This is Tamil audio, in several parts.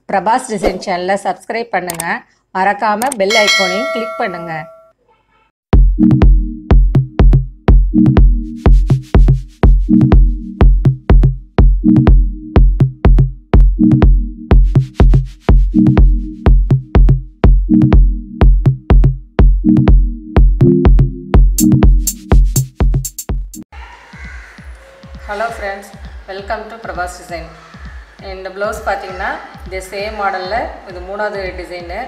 பிரபாஸ் டிசைன் சேனலை சப்ஸ்கிரைப் பண்ணுங்கள் மறக்காமல் பெல் ஐக்கோனையும் கிளிக் பண்ணுங்கள் hello friends welcome to Prabhas design இந்த ப்ளவுஸ் பார்த்தீங்கன்னா இந்த சேம் மாடலில் இது மூணாவது டிசைனு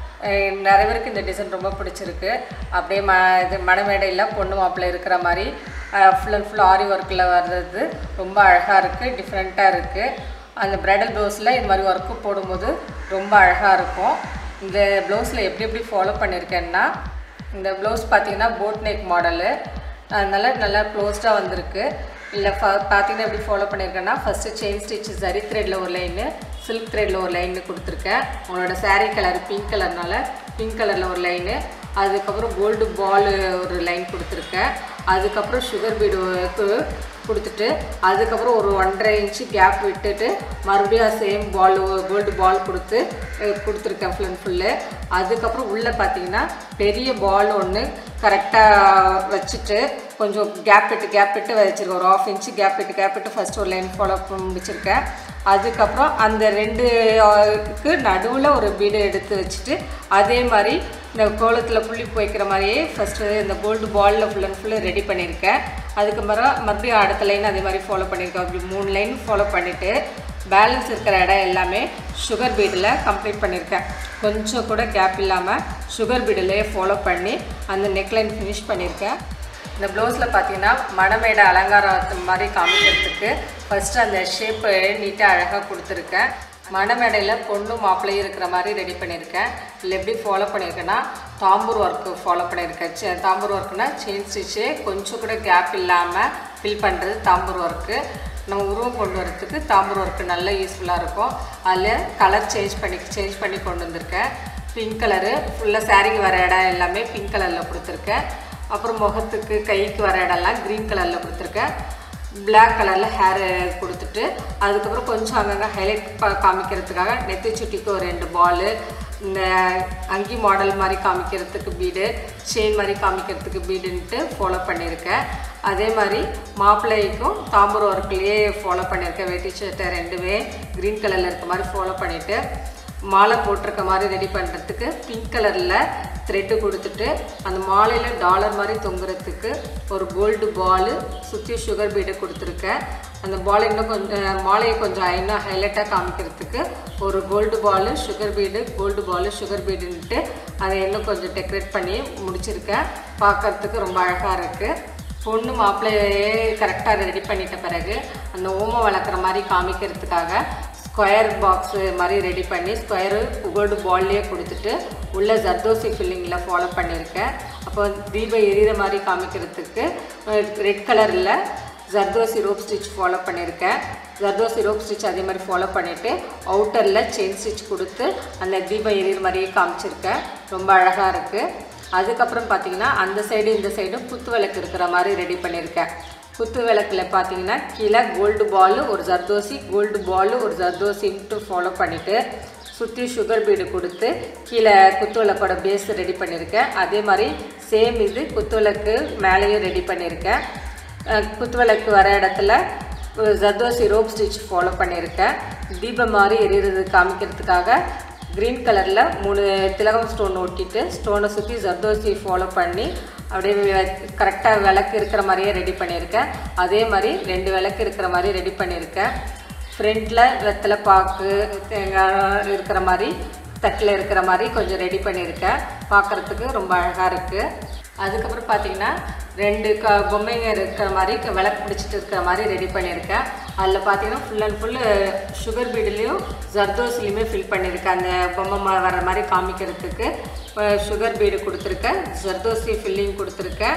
நிறைய பேருக்கு இந்த டிசைன் ரொம்ப பிடிச்சிருக்கு அப்படியே ம இது மணமேடையில் பொண்ணு மாப்பிள்ளை இருக்கிற மாதிரி ஃபுல் அண்ட் ஃபுல் ஆரி ஒர்க்கில் வர்றது ரொம்ப அழகாக இருக்குது டிஃப்ரெண்ட்டாக இருக்குது அந்த ப்ரைடல் ப்ளவுஸில் இது மாதிரி ஒர்க்கு போடும்போது ரொம்ப அழகாக இருக்கும் இந்த ப்ளவுஸில் எப்படி எப்படி ஃபாலோ பண்ணியிருக்கேன்னா இந்த ப்ளவுஸ் பார்த்தீங்கன்னா போட் நெக் மாடலு அதனால நல்லா க்ளோஸ்டாக வந்திருக்கு இல்லை ஃப பார்த்தீங்கன்னா எப்படி ஃபாலோ பண்ணியிருக்கேன்னா ஃபஸ்ட்டு செயின் ஸ்டிச் சரி த்ரெட்டில் ஒரு லைனு சில்க் த்ரெட்டில் ஒரு லைன் கொடுத்துருக்கேன் உங்களோட saree கலர் பிங்க் கலர்னால பிங்க் கலரில் ஒரு லைனு அதுக்கப்புறம் கோல்டு பால் ஒரு லைன் கொடுத்துருக்கேன் அதுக்கப்புறம் சுகர் பீடு கொடுத்துட்டு அதுக்கப்புறம் ஒரு ஒன்றரை இன்ச்சு கேப் விட்டுட்டு மறுபடியும் சேம் பால் கோல்டு பால் கொடுத்து அஹ், கொடுத்துருக்கேன் ஃபுல் அண்ட் ஃபுல்லு அதுக்கப்புறம் உள்ளே பார்த்தீங்கன்னா பெரிய பால் ஒன்று கரெக்டாக வச்சுட்டு கொஞ்சம் கேப் விட்டு கேப் விட்டு வச்சுருக்கேன் ஒரு ஆஃப் இன்ச்சு கேப் விட்டு கேப் விட்டு ஃபஸ்ட் ஒரு லைன் ஃபாலோ முடிச்சிருக்கேன் அதுக்கப்புறம் அந்த ரெண்டுக்கு நடுவில் ஒரு பீடு எடுத்து வச்சுட்டு அதே மாதிரி இந்த கோலத்தில் புள்ளி வைக்கிற மாதிரியே ஃபஸ்ட்டு இந்த கோல்டு பாலில் ஃபுல் அண்ட் ஃபுல்லு ரெடி பண்ணியிருக்கேன் அதுக்கு மறு மறுபடியும் அடுத்த லைன் அதே மாதிரி ஃபாலோ பண்ணியிருக்கேன் அப்படி மூணு லைன் ஃபாலோ பண்ணிவிட்டு பேலன்ஸ் இருக்கிற இடம் எல்லாமே சுகர் பீடில் கம்ப்ளீட் பண்ணியிருக்கேன் கொஞ்சம் கூட கேப் இல்லாமல் சுகர் பீடிலேயே ஃபாலோ பண்ணி அந்த நெக்லைன் ஃபினிஷ் பண்ணியிருக்கேன் இந்த ப்ளவுஸில் பார்த்தீங்கன்னா மணமேடை அலங்காரம் மாதிரி காமிக்கிறதுக்கு ஃபஸ்ட்டு அந்த ஷேப்பு நீட்டாக அழகாக கொடுத்துருக்கேன் மணமேடையில் பொண்ணு மாப்பிள்ளையும் இருக்கிற மாதிரி ரெடி பண்ணியிருக்கேன் இல்லை எப்படி ஃபாலோ பண்ணியிருக்கேன்னா தாம்பூர் ஒர்க்கு ஃபாலோ பண்ணியிருக்கேன் செ- தாம்பூர் ஒர்க்குனா செயின் ஸ்டிச்சு கொஞ்சம் கூட கேப் இல்லாமல் ஃபில் பண்ணுறது தாம்பூர் ஒர்க்கு நம்ம உருவம் கொண்டு வரதுக்கு தாம்பூர் ஒர்க்கு நல்ல யூஸ்ஃபுல்லாக இருக்கும் அதில் கலர் சேஞ்ச் பண்ணி சேஞ்ச் பண்ணி கொண்டு வந்திருக்கேன் பிங்க் கலரு ஃபுல்லாக சாரீக்கு வர இடம் எல்லாமே பிங்க் கலரில் கொடுத்துருக்கேன் அப்புறம் முகத்துக்கு கைக்கு வர இடம்லாம் க்ரீன் கலரில் கொடுத்துருக்கேன் பிளாக் கலரில் ஹேர் கொடுத்துட்டு அதுக்கப்புறம் கொஞ்சம் அங்கங்கே ஹைலைட் காமிக்கிறதுக்காக நெத்தி சுட்டிக்கு ஒரு ரெண்டு பாலு இந்த அங்கி மாடல் மாதிரி காமிக்கிறதுக்கு பீடு செயின் மாதிரி காமிக்கிறதுக்கு பீடுன்ட்டு ஃபாலோ பண்ணியிருக்கேன் அதே மாதிரி மாப்பிள்ளைக்கும் தாம்பூர் ஒர்க்லேயே ஃபாலோ பண்ணியிருக்கேன் வேட்டி சட்டை ரெண்டுமே க்ரீன் கலரில் இருக்க மாதிரி ஃபாலோ பண்ணிவிட்டு மாலை போட்டிருக்க மாதிரி ரெடி பண்ணுறதுக்கு பிங்க் கலரில் த்ரெட்டு கொடுத்துட்டு அந்த மாலையில் டாலர் மாதிரி தொங்குறதுக்கு ஒரு கோல்டு பாலு சுற்றி சுகர் பீடு கொடுத்துருக்கேன் அந்த பால் இன்னும் கொஞ்சம் மாலையை கொஞ்சம் இன்னும் ஹைலைட்டாக காமிக்கிறதுக்கு ஒரு gold ball sugar bead gold ball sugar பீடுன்ட்டு அதை இன்னும் கொஞ்சம் டெக்கரேட் பண்ணி முடிச்சிருக்கேன் பார்க்கறதுக்கு ரொம்ப அழகாக இருக்குது பொண்ணு மாப்பிள்ளையே கரெக்டாக ரெடி பண்ணிட்ட பிறகு அந்த ஓமம் வளர்க்குற மாதிரி காமிக்கிறதுக்காக ஸ்கொயர் பாக்ஸு மாதிரி ரெடி பண்ணி ஸ்கொயரு கோல்டு பால்லையே கொடுத்துட்டு உள்ள ஜர்தோசி ஃபில்லிங்கில் ஃபாலோ பண்ணியிருக்கேன் அப்போ தீப எரியிற மாதிரி காமிக்கிறதுக்கு ரெட் கலரில் ஜர்தோசி ரோப் ஸ்டிச் ஃபாலோ பண்ணியிருக்கேன் ஜர்தோசி ரோப் ஸ்டிச் அதே மாதிரி ஃபாலோ பண்ணிவிட்டு அவுட்டரில் செயின் ஸ்டிச் கொடுத்து அந்த தீபம் எரியிற மாதிரியே காமிச்சிருக்கேன் ரொம்ப அழகாக இருக்குது அதுக்கப்புறம் பார்த்தீங்கன்னா அந்த சைடு இந்த சைடு குத்து விளக்கு இருக்கிற மாதிரி ரெடி பண்ணியிருக்கேன் குத்து விளக்கில் பார்த்தீங்கன்னா கீழே கோல்டு பால் ஒரு ஜர்தோசி கோல்டு பால் ஒரு ஜர்தோசின்ட்டு ஃபாலோ பண்ணிவிட்டு சுற்றி சுகர் பீடு கொடுத்து கீழே குத்து விளக்கோட பேஸ் ரெடி பண்ணியிருக்கேன் அதே மாதிரி சேம் இது குத்து விளக்கு மேலேயும் ரெடி பண்ணியிருக்கேன் அஹ் குத்து விளக்கு வர இடத்துல ஒரு ஜர்தோசி ரோப் ஸ்டிச் ஃபாலோ பண்ணியிருக்கேன் தீபம் மாதிரி எரியுறது காமிக்கிறதுக்காக க்ரீன் கலரில் மூணு திலகம் ஸ்டோன் ஒட்டிட்டு ஸ்டோனை சுற்றி ஜர்தோசி ஃபாலோ பண்ணி அப்படியே கரெக்டாக விளக்கு இருக்கிற மாதிரியே ரெடி பண்ணியிருக்கேன் அதே மாதிரி ரெண்டு விளக்கு இருக்கிற மாதிரி ரெடி பண்ணியிருக்கேன் ஃப்ரண்ட்டில் வெத்தலை பாக்கு தேங்காய் இருக்கிற மாதிரி தட்டில் இருக்கிற மாதிரி கொஞ்சம் ரெடி பண்ணியிருக்கேன் பார்க்குறதுக்கு ரொம்ப அழகாக இருக்குது அதுக்கப்புறம் பார்த்தீங்கன்னா ரெண்டு க பொம்மைங்க இருக்கிற மாதிரி க- விளக்கு பிடிச்சிட்டு இருக்கிற மாதிரி ரெடி பண்ணியிருக்கேன் அதில் பார்த்தீங்கன்னா ஃபுல் அண்ட் ஃபுல்லு சுகர் பீடுலேயும் ஜர்தோஸ்லேயுமே ஃபில் பண்ணியிருக்கேன் அந்த பொம்மை மா- வர மாதிரி காமிக்கிறதுக்கு சுகர் பீடு கொடுத்துருக்கேன் ஜர்தோசி ஃபில்லிங் கொடுத்துருக்கேன்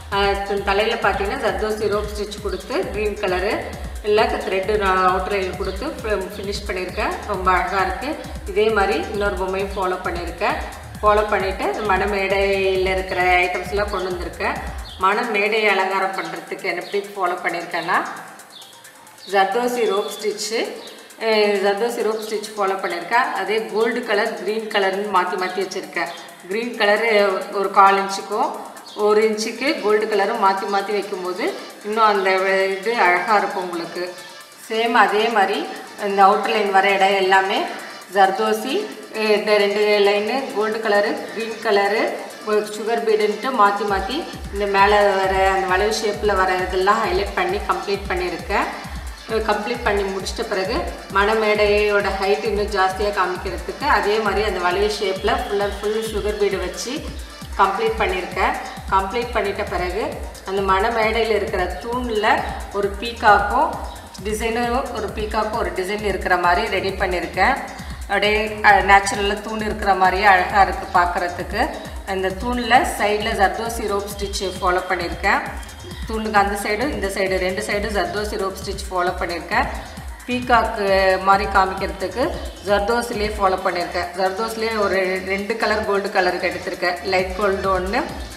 தலையில் பார்த்தீங்கன்னா ஜர்தோசி ரோப் ஸ்டிச் கொடுத்து க்ரீன் கலரு இல்லை த்ரெட்டு நான் அவுட்டர் லைன் கொடுத்து ஃபினிஷ் பண்ணியிருக்கேன் ரொம்ப அழகாக இருக்குது இதே மாதிரி இன்னொரு பொம்மையும் ஃபாலோ பண்ணியிருக்கேன் ஃபாலோ பண்ணிவிட்டு மண மேடையில் இருக்கிற ஐட்டம்ஸ்லாம் கொண்டு வந்திருக்கேன் மண மேடையை அலங்காரம் பண்ணுறதுக்கு என்ன எப்படி ஃபாலோ பண்ணியிருக்கேன்னா zardozi rope stitch zardozi rope stitch follow பண்ணியிருக்கேன் அதே கோல்டு கலர் க்ரீன் கலர்னு மாற்றி மாற்றி வச்சுருக்கேன் க்ரீன் கலரு ஒரு கால் இன்ச்சுக்கும் ஒரு இன்ச்சுக்கு கோல்டு கலரும் மாற்றி மாற்றி வைக்கும்போது இன்னும் அந்த இது அழகாக இருக்கும் உங்களுக்கு சேம் அதே மாதிரி இந்த அவுட்டர் லைன் வர இடம் எல்லாமே ஜர்தோசி இந்த ரெண்டு line gold colour green colour sugar பீடுன்ட்டு மாற்றி மாற்றி இந்த மேலே வர அந்த வளைவு ஷேப்பில் வர இதெல்லாம் ஹைலைட் பண்ணி கம்ப்ளீட் பண்ணியிருக்கேன் கம்ப்ளீட் பண்ணி முடிச்சிட்ட பிறகு மணமேடையோட ஹைட் இன்னும் ஜாஸ்தியாக காமிக்கிறதுக்கு அதே மாதிரி அந்த வளைவு ஷேப்பில் full and full sugar bead வச்சு கம்ப்ளீட் பண்ணியிருக்கேன் கம்ப்ளீட் பண்ணிட்ட பிறகு அந்த மணமேடையில் இருக்கிற தூணில் ஒரு பீக்காக்கும் டிசைனும் ஒரு பீக்காக்கும் ஒரு டிசைன் இருக்கிற மாதிரி ரெடி பண்ணியிருக்கேன் அப்படியே நேச்சுரலாக தூண் இருக்கிற மாதிரியே அழகாக இருக்குது பார்க்குறதுக்கு அந்த தூணில் சைடில் ஜர்தோசி ரோப் ஸ்டிச் ஃபாலோ பண்ணியிருக்கேன் தூணுக்கு அந்த சைடு இந்த சைடு ரெண்டு side zardozi rope stitch follow பண்ணியிருக்கேன் பீகாக்கு மாதிரி காமிக்கிறதுக்கு ஜர்தோஸ்லேயே ஃபாலோ பண்ணியிருக்கேன் ஜர்தோஸ்லேயே ஒரு ரெண்டு கலர் கோல்டு கலருக்கு எடுத்திருக்கேன் லைட் கோல்டு ஒன்று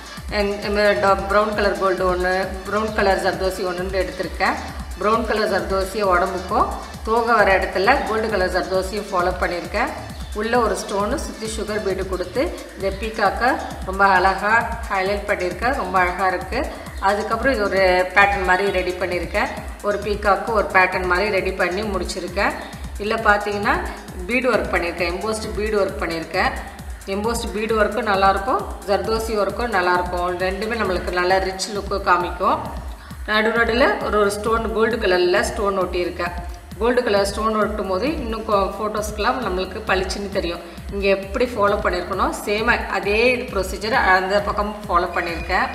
ப்ரௌன் கலர் கோல்டு ஒன்று ப்ரௌன் கலர் ஜர்தோசி ஒன்றுன்னு எடுத்திருக்கேன் ப்ரௌன் கலர் ஜர்தோசியை உடம்புக்கும் தோகை வர இடத்துல கோல்டு கலர் ஜர்தோசியும் ஃபாலோ பண்ணியிருக்கேன் உள்ளே ஒரு ஸ்டோனு சுற்றி சுகர் பீடு கொடுத்து இந்த பீக்காக்கை ரொம்ப அழகாக ஹைலைட் பண்ணியிருக்கேன் ரொம்ப அழகாக இருக்குது அதுக்கப்புறம் இது ஒரு பேட்டர்ன் மாதிரி ரெடி பண்ணியிருக்கேன் ஒரு பீக்காக்கு ஒரு பேட்டர்ன் மாதிரி ரெடி பண்ணி முடிச்சிருக்கேன் இல்லை பார்த்தீங்கன்னா பீடு ஒர்க் பண்ணியிருக்கேன் எம்போஸ்ட் பீடு ஒர்க் பண்ணியிருக்கேன் எம்போஸ்ட் பீடு ஒர்க்கும் நல்லாயிருக்கும் ஜர்தோசி ஒர்க்கும் நல்லாயிருக்கும் ரெண்டுமே நம்மளுக்கு நல்ல ரிச் லுக்கு காமிக்கும் நடு நடுவில் ஒரு ஒரு ஸ்டோன் கோல்டு கலரில் ஸ்டோன் ஒட்டியிருக்கேன் கோல்டு கலர் ஸ்டோன் ஒட்டும் போது இன்னும் ஃபோட்டோஸ்க்கெலாம் நம்மளுக்கு பளிச்சுன்னு தெரியும் இங்கே எப்படி ஃபாலோ பண்ணியிருக்கணும் சேம் அதே ப்ரொசீஜர் அந்த பக்கம் ஃபாலோ பண்ணியிருக்கேன்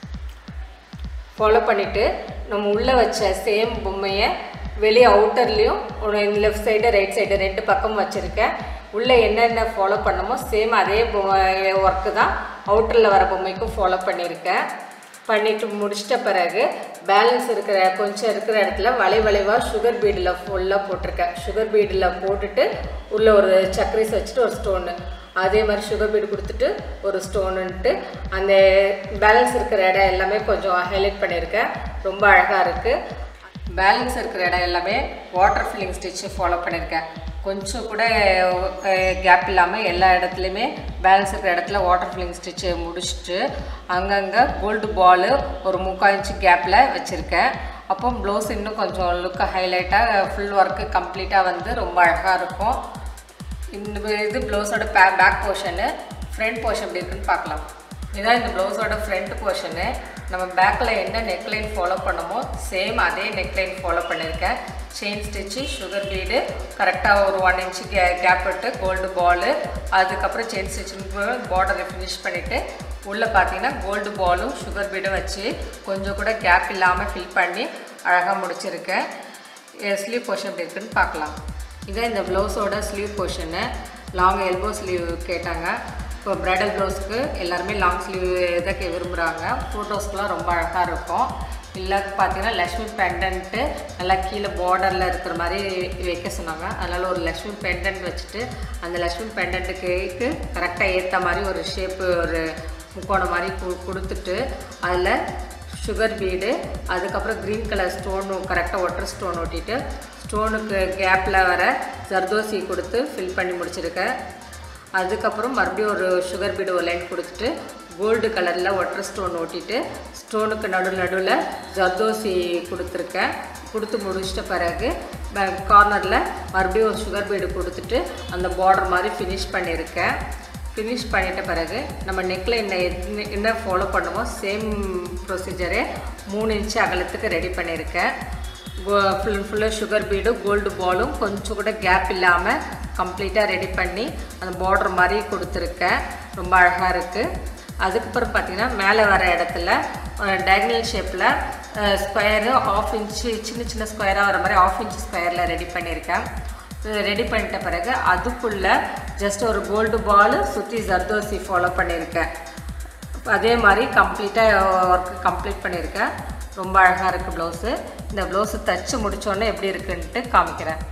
ஃபாலோ பண்ணிவிட்டு நம்ம உள்ளே வச்ச சேம் பொம்மையை வெளியே அவுட்டர்லேயும் ஒரு லெஃப்ட் சைடு ரைட் சைடு ரெண்டு பக்கம் வச்சுருக்கேன் உள்ளே என்னென்ன ஃபாலோ பண்ணமோ சேம் அதே ஒர்க்கு தான் அவுட்டரில் வர பொம்மைக்கும் ஃபாலோ பண்ணியிருக்கேன் பண்ணிட்டு முடிச்சிட்ட பிறகு பேலன்ஸ் இருக்கிற கொஞ்சம் இருக்கிற இடத்துல வளை வளைவாக சுகர் பீடில் ஃபுல்லாக போட்டிருக்கேன் சுகர் பீடில் போட்டுட்டு உள்ளே ஒரு சக்கரைஸ் வச்சுட்டு ஒரு ஸ்டோனு அதே மாதிரி சுகர் பீடு கொடுத்துட்டு ஒரு ஸ்டோனுன்ட்டு அந்த பேலன்ஸ் இருக்கிற இடம் எல்லாமே கொஞ்சம் ஹைலைட் பண்ணியிருக்கேன் ரொம்ப அழகாக இருக்குது பேலன்ஸ் இருக்கிற இடம் எல்லாமே வாட்டர் ஃபில்லிங் ஸ்டிச்சு ஃபாலோ பண்ணியிருக்கேன் கொஞ்சம் கூட கேப் இல்லாமல் எல்லா இடத்துலையுமே பேலன்ஸ் இருக்கிற இடத்துல வாட்டர் ஃபில்லிங் ஸ்டிச்சு முடிச்சுட்டு அங்கங்கே கோல்டு பால் ஒரு முக்கால் இன்ச்சு கேப்பில் வச்சுருக்கேன் அப்போ ப்ளவுஸ் இன்னும் கொஞ்சம் லுக்கு ஹைலைட்டாக ஃபுல் ஒர்க்கு கம்ப்ளீட்டாக வந்து ரொம்ப அழகாக இருக்கும் இந்த இது ப்ளவுஸோட பே பேக் போர்ஷனு ஃப்ரண்ட் போர்ஷன் எப்படி இருக்குன்னு பார்க்கலாம் இதான் இந்த ப்ளவுஸோட ஃப்ரண்ட் போர்ஷனு நம்ம பேக்கில் என்ன நெக்லைன் ஃபாலோ பண்ணமோ சேம் அதே நெக்லைன் ஃபாலோ பண்ணியிருக்கேன் செயின் ஸ்டிச்சு சுகர் பீடு கரெக்டாக ஒரு ஒன் இன்ச்சு கே கேப் விட்டு கோல்டு பாலு அதுக்கப்புறம் செயின் ஸ்டிச்சு பார்டரை ஃபினிஷ் பண்ணிவிட்டு உள்ளே பார்த்தீங்கன்னா கோல்டு பாலும் சுகர் பீடும் வச்சு கொஞ்சம் கூட கேப் இல்லாமல் ஃபில் பண்ணி அழகாக முடிச்சிருக்கேன் ஸ்லீவ் போர்ஷன் எப்படி இருக்குன்னு பார்க்கலாம் இதான் இந்த ப்ளவுஸோட sleeve portion long elbow sleeve கேட்டாங்க இப்போ ப்ரைடல் ப்ளவுஸ்க்கு எல்லாருமே லாங் ஸ்லீவ் இதை விரும்புகிறாங்க ஃபோட்டோஸ்க்குலாம் ரொம்ப அழகாக இருக்கும் இல்லை பார்த்தீங்கன்னா லக்ஷ்மி பெண்டன்ட்டு நல்லா கீழே பார்டரில் இருக்கிற மாதிரி வைக்க சொன்னாங்க அதனால் ஒரு லக்ஷ்மி பெண்டன்ட் வச்சுட்டு அந்த லக்ஷ்மி பெண்டன்ட்டுக்கு கரெக்டாக ஏற்ற மாதிரி ஒரு ஷேப்பு ஒரு முக்கோணம் மாதிரி கு கொடுத்துட்டு அதில் சுகர் பீடு அதுக்கப்புறம் க்ரீன் கலர் ஸ்டோன் கரெக்டாக ஒட்டர் ஸ்டோன் ஒட்டிட்டு ஸ்டோனுக்கு கேப்பில் வர ஜர்தோசி கொடுத்து ஃபில் பண்ணி முடிச்சிருக்கேன் அதுக்கப்புறம் மறுபடியும் ஒரு சுகர் பீடு ஒரு லைன் கொடுத்துட்டு கோல்டு கலரில் ஒட்டர் ஸ்டோன் ஒட்டிட்டு ஸ்டோனுக்கு நடு நடுவில் ஜர்தோசி கொடுத்துருக்கேன் கொடுத்து முடிச்சிட்ட பிறகு கார்னரில் மறுபடியும் ஒரு சுகர் பீடு கொடுத்துட்டு அந்த பார்டர் மாதிரி ஃபினிஷ் பண்ணியிருக்கேன் ஃபினிஷ் பண்ணிட்ட பிறகு நம்ம நெக்கில் என்ன என்ன- என்ன ஃபாலோ பண்ணுமோ சேம் ப்ரொசீஜரே மூணு இன்ச்சு அகலத்துக்கு ரெடி பண்ணியிருக்கேன் ஃபுல் அண்ட் ஃபுல்லாக சுகர் பீடும் கோல்டு பாலும் கொஞ்சம் கூட கேப் இல்லாமல் கம்ப்ளீட்டாக ரெடி பண்ணி அந்த பார்டர் மாதிரி கொடுத்துருக்கேன் ரொம்ப அழகாக இருக்குது அதுக்கப்புறம் பார்த்தீங்கன்னா மேலே வர இடத்துல டயகனல் ஷேப்பில் ஸ்கொயரு ஆஃப் இன்ச்சு சின்ன சின்ன ஸ்கொயராக வர மாதிரி ஆஃப் இன்ச் ஸ்கொயரில் ரெடி பண்ணியிருக்கேன் ரெடி பண்ணிட்ட பிறகு அதுக்குள்ளே ஜஸ்ட் ஒரு கோல்டு பால் சுற்றி ஜர்தோசி ஃபாலோ பண்ணியிருக்கேன் அதே மாதிரி கம்ப்ளீட்டாக ஒர்க்கு கம்ப்ளீட் பண்ணியிருக்கேன் ரொம்ப அழகாக இருக்குது ப்ளவுஸு இந்த ப்ளவுஸு தச்சு முடிச்சோன்னே எப்படி இருக்குன்ட்டு காமிக்கிறேன்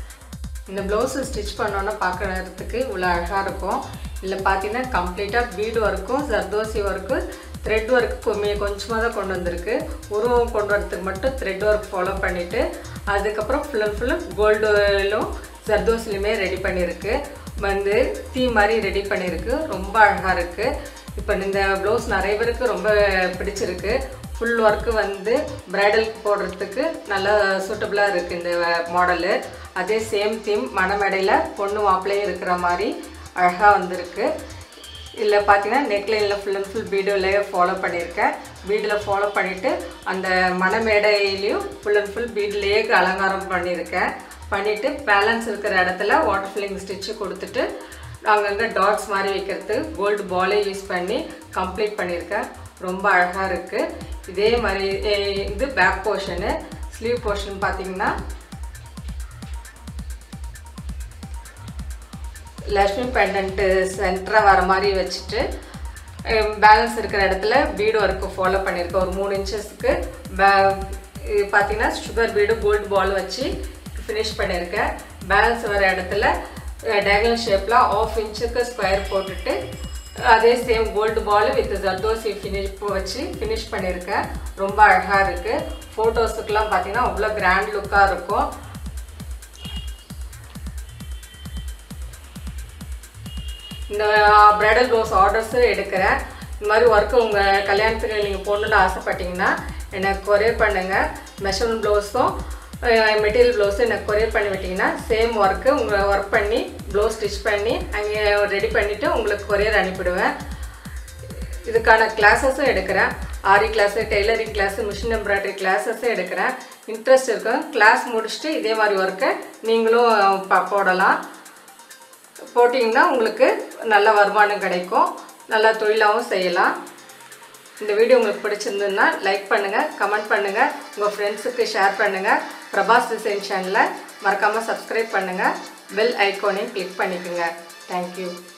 இந்த ப்ளவுஸு ஸ்டிச் பண்ணோன்னே பார்க்குறதுக்கு இவ்வளோ அழகாக இருக்கும் இதில் பார்த்தீங்கன்னா கம்ப்ளீட்டாக பீடு ஒர்க்கும் ஜர்தோசி ஒர்க்கு த்ரெட் ஒர்க் கொஞ்சம் கொஞ்சமாக தான் கொண்டு வந்திருக்கு உருவம் கொண்டு வரதுக்கு மட்டும் த்ரெட் ஒர்க் ஃபாலோ பண்ணிவிட்டு அதுக்கப்புறம் ஃபுல் அண்ட் ஃபுல்லு கோல்டுலும் ஜர்தோஸ்லையுமே ரெடி பண்ணியிருக்கு வந்து தீ மாதிரி ரெடி பண்ணியிருக்கு ரொம்ப அழகாக இருக்குது இப்போ இந்த ப்ளவுஸ் நிறைய பேருக்கு ரொம்ப பிடிச்சிருக்கு ஃபுல் ஒர்க்கு வந்து பிரைடலுக்கு போடுறதுக்கு நல்லா சூட்டபுளாக இருக்குது இந்த மாடலு அதே சேம் தீம் மணமேடையில் பொண்ணு மாப்பிள்ளையும் இருக்கிற மாதிரி அழகாக வந்திருக்கு இதில் பார்த்தீங்கன்னா நெக்லைனில் ஃபுல் அண்ட் ஃபுல் பீடியோலேயே ஃபாலோ பண்ணியிருக்கேன் பீடில் ஃபாலோ பண்ணிவிட்டு அந்த மணமேடையிலையும் ஃபுல் அண்ட் ஃபுல் பீட்லேயே அலங்காரம் பண்ணியிருக்கேன் பண்ணிவிட்டு பேலன்ஸ் இருக்கிற இடத்துல வாட்டர் ஃபில்லிங் ஸ்டிச்சு கொடுத்துட்டு அங்கங்கே டாட்ஸ் மாதிரி வைக்கிறது கோல்டு பாலே யூஸ் பண்ணி கம்ப்ளீட் பண்ணியிருக்கேன் ரொம்ப அழகாக இருக்குது இதே மாதிரி eh, இது பேக் போர்ஷனு ஸ்லீவ் போர்ஷன் பார்த்தீங்கன்னா லக்ஷ்மி பெண்டன்ட்டு சென்டராக வர மாதிரி வச்சுட்டு பேலன்ஸ் இருக்கிற இடத்துல பீடு ஒர்க்கு ஃபாலோ பண்ணியிருக்கேன் ஒரு மூணு இன்ச்சஸ்க்கு பே இது பார்த்தீங்கன்னா சுகர் பீடு கோல்டு பால் வச்சு ஃபினிஷ் பண்ணியிருக்கேன் பேலன்ஸ் வர இடத்துல டயகனல் ஷேப்பில் ஆஃப் இன்ச்சுக்கு ஸ்கொயர் போட்டுட்டு அதே same gold ball with zardozi finish வச்சு ஃபினிஷ் பண்ணியிருக்கேன் ரொம்ப அழகாக இருக்குது ஃபோட்டோஸுக்கெலாம் பார்த்தீங்கன்னா அவ்வளோ கிராண்ட் லுக்காக இருக்கும் இந்த பிரைடல் ப்ளவுஸ் ஆர்டர்ஸும் எடுக்கிறேன் இந்த மாதிரி ஒர்க்கு உங்கள் கல்யாணத்துக்கு நீங்கள் போடணுன்னு ஆசைப்பட்டீங்கன்னா எனக்கு கொரியர் பண்ணுங்கள் மெஷர்மெண்ட் ப்ளவுஸும் மெட்டீரியல் ப்ளவுஸும் எனக்கு கொரியர் பண்ணி விட்டிங்கன்னா சேம் ஒர்க்கு உங்களை ஒர்க் பண்ணி ப்ளவுஸ் ஸ்டிச் பண்ணி அங்கே ரெடி பண்ணிவிட்டு உங்களுக்கு கொரியர் அனுப்பிடுவேன் இதுக்கான கிளாஸஸும் எடுக்கிறேன் aari class tailoring class machine embroidery கிளாஸஸும் எடுக்கிறேன் இன்ட்ரெஸ்ட் இருக்கும் கிளாஸ் முடிச்சுட்டு இதே மாதிரி ஒர்க்கை நீங்களும் ப- போடலாம் போட்டிங்கன்னா உங்களுக்கு நல்ல வருமானம் கிடைக்கும் நல்ல தொழிலாகவும் செய்யலாம் இந்த வீடியோ உங்களுக்கு பிடிச்சிருந்ததுன்னா லைக் பண்ணுங்கள் கமெண்ட் பண்ணுங்கள் உங்கள் ஃப்ரெண்ட்ஸுக்கு ஷேர் பண்ணுங்கள் பிரபாஸ் டிசைன் சேனலை மறக்காமல் சப்ஸ்கிரைப் பண்ணுங்கள் பெல் ஐக்கானையும் கிளிக் பண்ணிக்கோங்க தேங்க்யூ